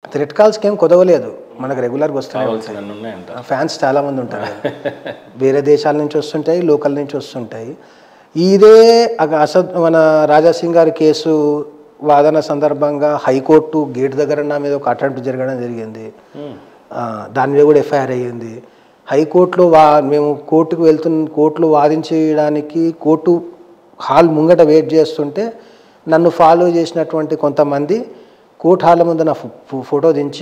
Threat కాల్స్కి ఏం కుదవలేదు మనకు రెగ్యులర్గా వస్తున్నాయి కావాల్సిన ఉన్నాయంట ఫ్యాన్స్ చాలా మంది ఉంటారు కదా. వేరే దేశాల నుంచి వస్తుంటాయి లోకల్ నుంచి వస్తుంటాయి ఇదే అగ- అసద్ మన రాజాసింగ్ గారి కేసు వాదన సందర్భంగా హైకోర్టు గేట్ దగ్గర నా మీద ఒక అటెంప్ట్ జరగడం జరిగింది ఆ, దాని మీద కూడా ఎఫ్ఐఆర్ అయ్యింది హైకోర్టులో వా మేము కోర్టుకు వెళ్తున్న కోర్టులో వాదించడానికి కోర్టు హాల్ ముంగట వెయిట్ చేస్తుంటే నన్ను ఫాలో చేసినటువంటి కొంతమంది కోర్టు హాల్ ముందు నా ఫో- ఫోటో దించి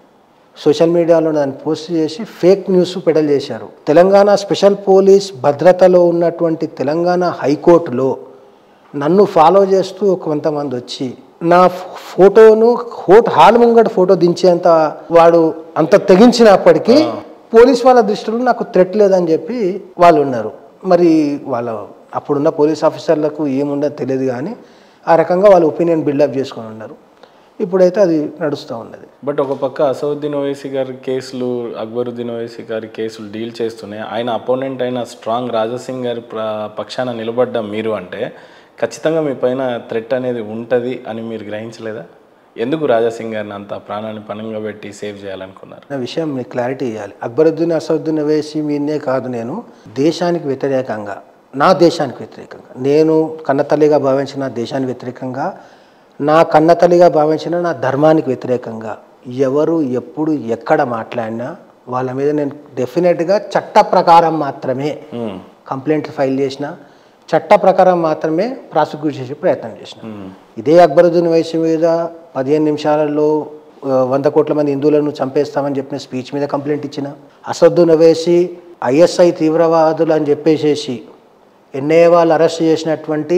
సోషల్ మీడియాలో దాన్ని పోస్ట్ చేసి ఫేక్ న్యూస్ పెడల్ చేశారు తెలంగాణ స్పెషల్ పోలీస్ భద్రతలో ఉన్నటువంటి తెలంగాణ హైకోర్టులో నన్ను ఫాలో చేస్తూ కొంతమంది వచ్చి నా ఫోటోను కోర్టు హాల్ ముంగట ఫోటో దించేంత వాడు అంత తెగించినప్పటికీ పోలీస్ వాళ్ళ దృష్టిలో నాకు థ్రెట్ లేదని చెప్పి వాళ్ళు ఉన్నారు మరి వాళ్ళ అప్పుడున్న పోలీస్ ఆఫీసర్లకు ఏముండదో తెలియదు కానీ ఆ రకంగా వాళ్ళు ఒపీనియన్ బిల్డప్ చేసుకొని ఉన్నారు ఇప్పుడైతే అది నడుస్తూ ఉన్నది బట్ ఒక పక్క అసదుద్దీన్ ఓవైసీ గారి కేసులు అక్బరుద్దీన్ ఓవైసీ గారి కేసులు డీల్ చేస్తున్నాయి ఆయన అపోనెంట్ అయిన స్ట్రాంగ్ రాజాసింగ్ గారి ప్ర- పక్షాన నిలబడ్డ మీరు అంటే ఖచ్చితంగా మీ పైన థ్రెట్ అనేది ఉంటుంది అని మీరు గ్రహించలేదా ఎందుకు రాజాసింగ్ గారిని అంత ప్రాణాన్ని పణంగా పెట్టి సేవ్ చేయాలనుకున్నారు నా విషయం మీకు క్లారిటీ ఇవ్వాలి అక్బరుద్దీన్ అసదుద్దీన్ వేసి మీనే కాదు నేను దేశానికి వ్యతిరేకంగా నా దేశానికి వ్యతిరేకంగా నేను కన్నతల్లిగా భావించిన నా దేశానికి వ్యతిరేకంగా నా కన్నతల్లిగా భావించిన నా ధర్మానికి వ్యతిరేకంగా ఎవరు ఎప్పుడు ఎక్కడ మాట్లాడినా వాళ్ళ మీద నేను డెఫినెట్గా చట్ట ప్రకారం మాత్రమే కంప్లైంట్ ఫైల్ చేసిన చట్ట ప్రకారం మాత్రమే ప్రాసిక్యూట్ చేసే ప్రయత్నం చేసిన ఇదే అక్బరుద్దీన్ వయసు మీద పదిహేను నిమిషాలలో ఆ, వంద కోట్ల మంది హిందువులను చంపేస్తామని చెప్పిన స్పీచ్ మీద కంప్లైంట్ ఇచ్చిన అసద్దును వేసి ఐఎస్ఐ తీవ్రవాదులు అని చెప్పేసేసి ఎన్ఐఏ వాళ్ళు అరెస్ట్ చేసినటువంటి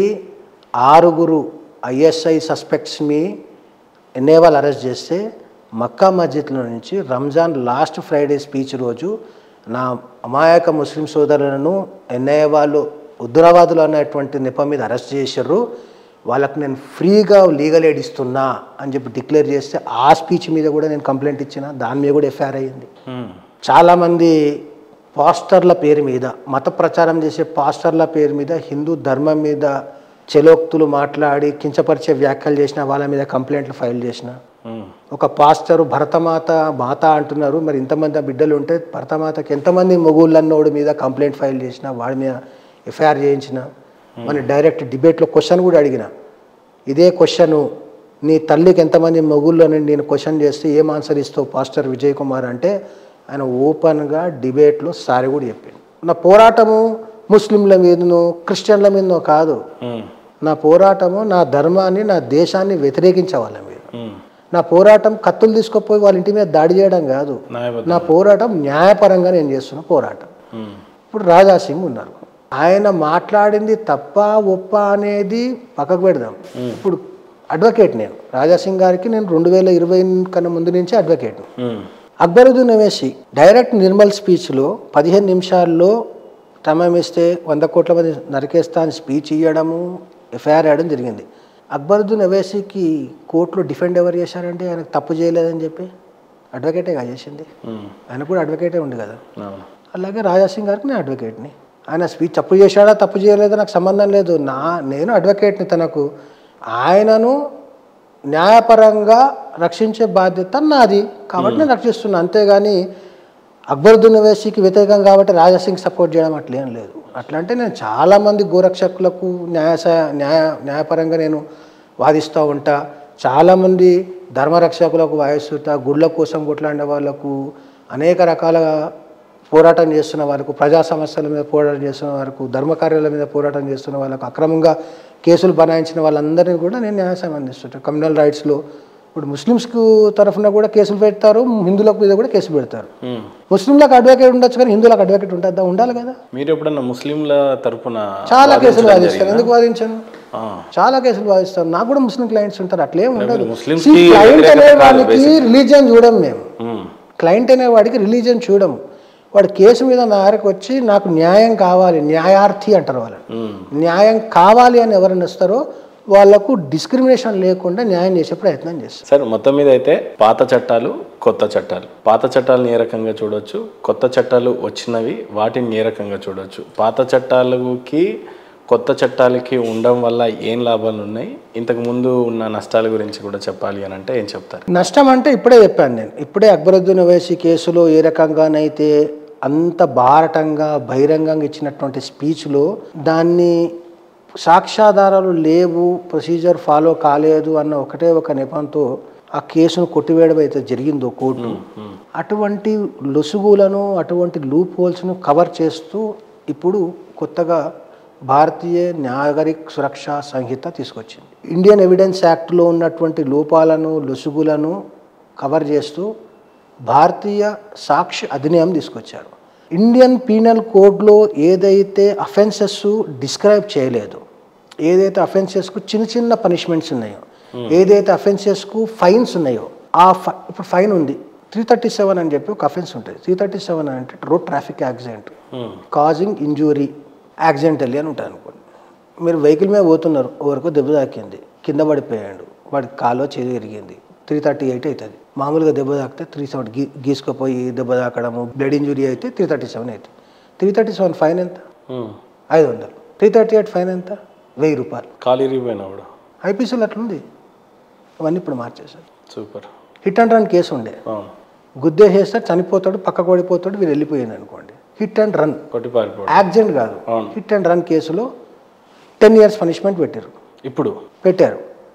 ఆరుగురు ఐఎస్ఐ సస్పెక్ట్స్ని ఎన్ఐఏ వాళ్ళు అరెస్ట్ చేస్తే మక్కా మస్జిద్లో నుంచి రంజాన్ లాస్ట్ ఫ్రైడే స్పీచ్ రోజు నా అమాయక ముస్లిం సోదరులను ఎన్ఐఏ వాళ్ళు ఉగ్రవాదులు అనేటువంటి నెపం మీద అరెస్ట్ చేశారు వాళ్ళకి నేను ఫ్రీగా లీగల్ ఎయిడ్ ఇస్తున్నా అని చెప్పి డిక్లేర్ చేస్తే ఆ స్పీచ్ మీద కూడా నేను కంప్లైంట్ ఇచ్చిన దాని మీద కూడా ఎఫ్ఐఆర్ అయ్యింది చాలామంది పాస్టర్ల పేరు మీద మత ప్రచారం చేసే పాస్టర్ల పేరు మీద హిందూ ధర్మం మీద చెలోక్తులు మాట్లాడి కించపరిచే వ్యాఖ్యలు చేసిన వాళ్ళ మీద కంప్లైంట్లు ఫైల్ చేసిన ఒక పాస్టరు భరతమాత మాత అంటున్నారు మరి ఇంతమంది ఆ బిడ్డలు ఉంటే భరతమాతకి ఎంతమంది మొగుళ్ళన్నోడి మీద కంప్లైంట్ ఫైల్ చేసిన వాడి మీద ఎఫ్ఐఆర్ చేయించిన మన డైరెక్ట్ డిబేట్లో క్వశ్చన్ కూడా అడిగిన ఇదే క్వశ్చను నీ తల్లికి ఎంతమంది మొగుళ్ళు అని నేను క్వశ్చన్ చేస్తే ఏం ఆన్సర్ ఇస్తావు పాస్టర్ విజయ్ కుమార్ అంటే ఆయన ఓపెన్గా డిబేట్లో సారి కూడా చెప్పిండు నా పోరాటము ముస్లింల మీదనో క్రిస్టియన్ల మీదనో కాదు నా పోరాటము నా ధర్మాన్ని నా దేశాన్ని వ్యతిరేకించే వాళ్ళ మీద నా పోరాటం కత్తులు తీసుకుపోయి వాళ్ళ ఇంటి మీద దాడి చేయడం కాదు న్యాయబద్ధం నా పోరాటం న్యాయపరంగా నేను చేస్తున్న పోరాటం ఇప్పుడు రాజా సింగ్ ఉన్నారు ఆయన మాట్లాడింది తప్ప ఒప్ప అనేది పక్కకు పెడదాం ఇప్పుడు అడ్వకేట్ నేను రాజా సింగ్ గారికి నేను రెండు వేల ఇరవై కన్నా ముందు నుంచి అడ్వకేట్ అక్బరుద్దీన్ అవేసి డైరెక్ట్ నిర్మల్ స్పీచ్లో పదిహేను నిమిషాల్లో సమయం ఇస్తే వంద కోట్ల మంది నరికేస్తా అని స్పీచ్ ఇవ్వడము ఎఫ్ఐఆర్ వేయడం జరిగింది అక్బరుద్దీన్ అవేసికి కోర్టులో డిఫెండ్ ఎవరు చేశారంటే ఆయనకు తప్పు చేయలేదని చెప్పి అడ్వకేటేగా చేసింది ఆయన కూడా అడ్వకేటే ఉంది కదా అవును అలాగే రాజాసింగ్ గారికి నేను అడ్వకేట్ని ఆయన స్పీచ్ తప్పు చేశాడా తప్పు చేయలేదా నాకు సంబంధం లేదు నా నేను అడ్వకేట్ని తనకు ఆయనను న్యాయపరంగా రక్షించే బాధ్యత నాది కాబట్టి నేను రక్షిస్తున్నా అంతేగాని అక్బరుద్దీన్ వేసికి వ్యతిరేకం కాబట్టి రాజాసింగ్ సపోర్ట్ చేయడం అట్లేం లేదు అట్లా అంటే నేను చాలామంది గోరక్షకులకు న్యాయ సహ- న్యాయ న్యాయపరంగా నేను వాదిస్తూ ఉంటా చాలామంది ధర్మరక్షకులకు వాయిస్తుంటా గుళ్ళ కోసం కొట్లాడిన వాళ్ళకు అనేక రకాల పోరాటం చేస్తున్న వాళ్ళకు ప్రజా సమస్యల మీద పోరాటం చేస్తున్న వాళ్ళకు ధర్మకార్యాల మీద పోరాటం చేస్తున్న వాళ్ళకు అక్రమంగా కేసులు బనాయించిన వాళ్ళందరినీ కూడా నేను న్యాయసాయం అందిస్తుంటాను కమ్యూనల్ రైట్స్లో ఇప్పుడు ముస్లిమ్స్కు తరఫున కూడా కేసులు పెడతారు హిందువులకు మీద కూడా కేసు పెడతారు మ్మ్. ముస్లింలకు అడ్వకేట్ ఉండొచ్చు కానీ హిందువులకు అడ్వకేట్ ఉంటుందా ఉండాలి కదా మీరు ఎప్పుడన్నా ముస్లింల తరపున చాలా కేసులు వాదించడం వాదిస్తాను జరిగిందా? ఎందుకు వాదించాను ఆ. చాలా కేసులు వాదిస్తాను నాకు కూడా ముస్లిం క్లయింట్స్ ఉంటారు అట్లేం ఉండదు ముస్లిమ్స్ See, కి క్లయింట్ వ్యతిరేకత అనే కాదు వాడికి రిలీజియన్ చూడం మేము మ్మ్. క్లయింట్ అనేవాడికి రిలీజియన్ చూడము వాడు కేసు మీద నా దగ్గరకు వచ్చి నాకు న్యాయం కావాలి న్యాయార్థి అంటారు వాళ్ళని మ్మ్. న్యాయం కావాలి అని ఎవరైనా వస్తారో వాళ్ళకు డిస్క్రిమినేషన్ లేకుండా న్యాయం చేసే ప్రయత్నం చేస్తారు సరే మొత్తం మీద అయితే పాత చట్టాలు కొత్త చట్టాలు పాత చట్టాలను ఏ రకంగా చూడొచ్చు కొత్త చట్టాలు వచ్చినవి వాటిని ఏ రకంగా చూడొచ్చు పాత చట్టాలకి కొత్త చట్టాలకి ఉండడం వల్ల ఏం లాభాలు ఉన్నాయి ఇంతకు ముందు ఉన్న నష్టాల గురించి కూడా చెప్పాలి అని అంటే ఏం చెప్తారు నష్టం అంటే ఇప్పుడే చెప్పాను నేను ఇప్పుడే అక్బరుద్దీన్ ఓవైసీ కేసులో ఏ రకంగానైతే అంత భారటంగా బహిరంగంగా ఇచ్చినటువంటి స్పీచ్లో దాన్ని సాక్ష్యాధారాలు లేవు ప్రొసీజర్ ఫాలో కాలేదు అన్న ఒకటే ఒక నెపంతో ఆ కేసును కొట్టివేయడం అయితే జరిగిందో కోర్టు అటువంటి లొసుగులను అటువంటి లూప్ హోల్స్ను కవర్ చేస్తూ ఇప్పుడు కొత్తగా భారతీయ నాగరిక్ సురక్షా సంహిత తీసుకొచ్చింది ఇండియన్ ఎవిడెన్స్ యాక్ట్లో ఉన్నటువంటి లోపాలను లొసుగులను కవర్ చేస్తూ భారతీయ సాక్షి అధినియం తీసుకొచ్చారు ఇండియన్ పీనల్ కోడ్లో ఏదైతే అఫెన్సెస్ డిస్క్రైబ్ చేయలేదు ఏదైతే అఫెన్సెస్కు చిన్న చిన్న పనిష్మెంట్స్ ఉన్నాయో ఏదైతే అఫెన్సెస్కు ఫైన్స్ ఉన్నాయో ఆ ఫై ఇప్పుడు ఫైన్ ఉంది త్రీ థర్టీ సెవెన్ అని చెప్పి ఒక అఫెన్స్ ఉంటుంది త్రీ థర్టీ సెవెన్ అంటే road traffic accident causing injury accidentally అని ఉంటుంది అనుకోండి మీరు వెహికల్ మీద పోతున్నారు వరకు దెబ్బ తాకింది కింద పడిపోయాడు వాడి కాలో చేయి ఇరిగింది త్రీ థర్టీ ఎయిట్ అవుతుంది మామూలుగా దెబ్బ తాకితే త్రీ సెవెన్ గీ గీసుకుపోయి దెబ్బ తాకడము బ్లడ్ ఇంజురీ అయితే త్రీ థర్టీ సెవెన్ అవుతుంది త్రీ థర్టీ సెవెన్ ఫైన్ ఎంత ఐదు వందలు త్రీ థర్టీ ఎయిట్ ఫైన్ ఎంత వెయ్యి రూపాయలు ఖాళీ రిపోయినప్పుడు ఐపీసీలో అట్లుంది అవన్నీ ఇప్పుడు మార్చేశారు super hit and run case ఉండే అవును గుద్దేసేస్తే చనిపోతాడు పక్కకు పడిపోతాడు వీరు వెళ్ళిపోయింది అనుకోండి హిట్ అండ్ రన్ కొట్టి పారిపోవడం యాక్సిడెంట్ కాదు అవును. హిట్ అండ్ రన్ కేసులో టెన్ ఇయర్స్ పనిష్మెంట్ పెట్టారు ఇప్పుడు పెట్టారు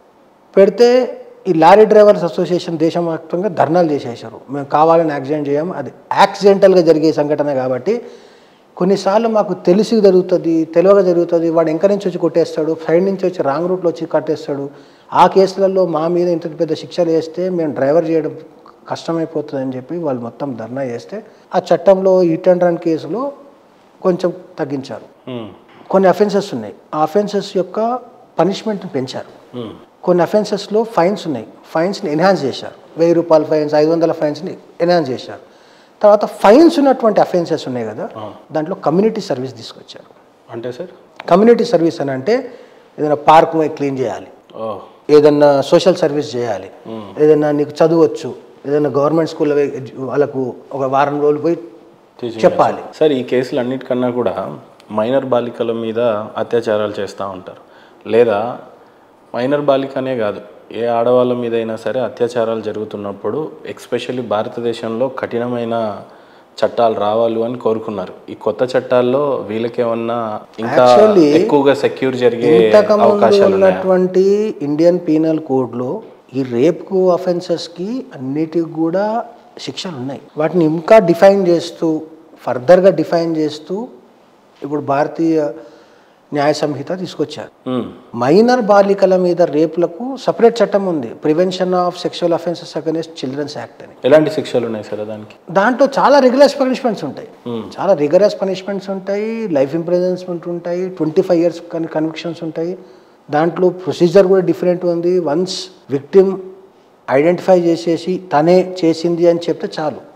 పెడితే ఈ లారీ డ్రైవర్స్ అసోసియేషన్ దేశవ్యాప్తంగా ధర్నాలు చేసేసారు మేము కావాలని యాక్సిడెంట్ చేయము అది యాక్సిడెంటల్గా జరిగే సంఘటన కాబట్టి కొన్నిసార్లు మాకు తెలిసి జరుగుతుంది తెలియక జరుగుతుంది వాడు వెనక నుంచి వచ్చి కొట్టేస్తాడు సైడ్ నుంచి వచ్చి రాంగ్ రూట్లో వచ్చి కట్టేస్తాడు ఆ కేసులలో మా మీద ఇంత పెద్ద శిక్షలు వేస్తే మేము డ్రైవర్ చేయడం కష్టమైపోతుంది అని చెప్పి వాళ్ళు మొత్తం ధర్నా చేస్తే ఆ చట్టంలో హిట్ అండ్ రన్ కేసులో కొంచెం తగ్గించారు ఉమ్, కొన్ని అఫెన్సెస్ ఉన్నాయి ఆ అఫెన్సెస్ యొక్క పనిష్మెంట్ని పెంచారు ఉమ్, కొన్ని అఫెన్సెస్లో ఫైన్స్ ఉన్నాయి ఫైన్స్ని ఎన్హాన్స్ చేశారు వెయ్యి రూపాయల ఫైన్స్ ఐదు వందల ఫైన్స్ని ఎన్హాన్స్ చేశారు తర్వాత ఫైన్స్ ఉన్నటువంటి అఫెన్సెస్ ఉన్నాయి కదా దాంట్లో కమ్యూనిటీ సర్వీస్ తీసుకొచ్చారు అంటే సార్ కమ్యూనిటీ సర్వీస్ అని అంటే ఏదైనా పార్క్ క్లీన్ చేయాలి ఓ ఏదన్నా సోషల్ సర్వీస్ చేయాలి ఏదైనా నీకు చదవచ్చు ఏదైనా గవర్నమెంట్ స్కూల్లో వాళ్ళకు ఒక వారం రోజులు పోయి teaching చెప్పాలి సార్ ఈ కేసులు అన్నిటికన్నా కూడా మైనర్ బాలికల మీద అత్యాచారాలు చేస్తూ ఉంటారు లేదా మైనర్ బాలికనే కాదు ఏ ఆడవాళ్ళ మీద అయినా సరే అత్యాచారాలు జరుగుతున్నప్పుడు ఎక్స్పెషల్లీ భారతదేశంలో కఠినమైన చట్టాలు రావాలి అని కోరుకున్నారు ఈ కొత్త చట్టాల్లో వీళ్ళకేమన్నా ఇంకా Actually, ఎక్కువగా సెక్యూర్ జరిగే ఇంతకుముందు అవకాశాలు ఉన్నాయా ఉన్నటువంటి ఇండియన్ పీనల్ కోడ్లో ఈ రేప్కు అఫెన్సెస్కి అన్నిటికి కూడా శిక్షలు ఉన్నాయి వాటిని ఇంకా డిఫైన్ చేస్తూ ఫర్దర్గా డిఫైన్ చేస్తూ ఇప్పుడు భారతీయ న్యాయ సంహిత తీసుకొచ్చారు ఉమ్, మైనర్ బాలికల మీద రేపులకు సపరేట్ చట్టం ఉంది prevention of sexual offences against childrens act అని ఎలాంటి శిక్షలు ఉన్నాయి సార్ దానికి దాంట్లో చాలా రిగరస్ పనిష్మెంట్స్ ఉంటాయి చాలా రిగరస్ పనిష్మెంట్స్ ఉంటాయి లైఫ్ ఇంప్రెజన్స్మెంట్ ఉంటాయి ట్వంటీ ఫైవ్ ఇయర్స్ కన్విక్షన్స్ ఉంటాయి దాంట్లో ప్రొసీజర్ కూడా డిఫరెంట్ ఉంది వన్స్ విక్టిమ్ ఐడెంటిఫై చేసేసి తనే చేసింది అని చెప్తే చాలు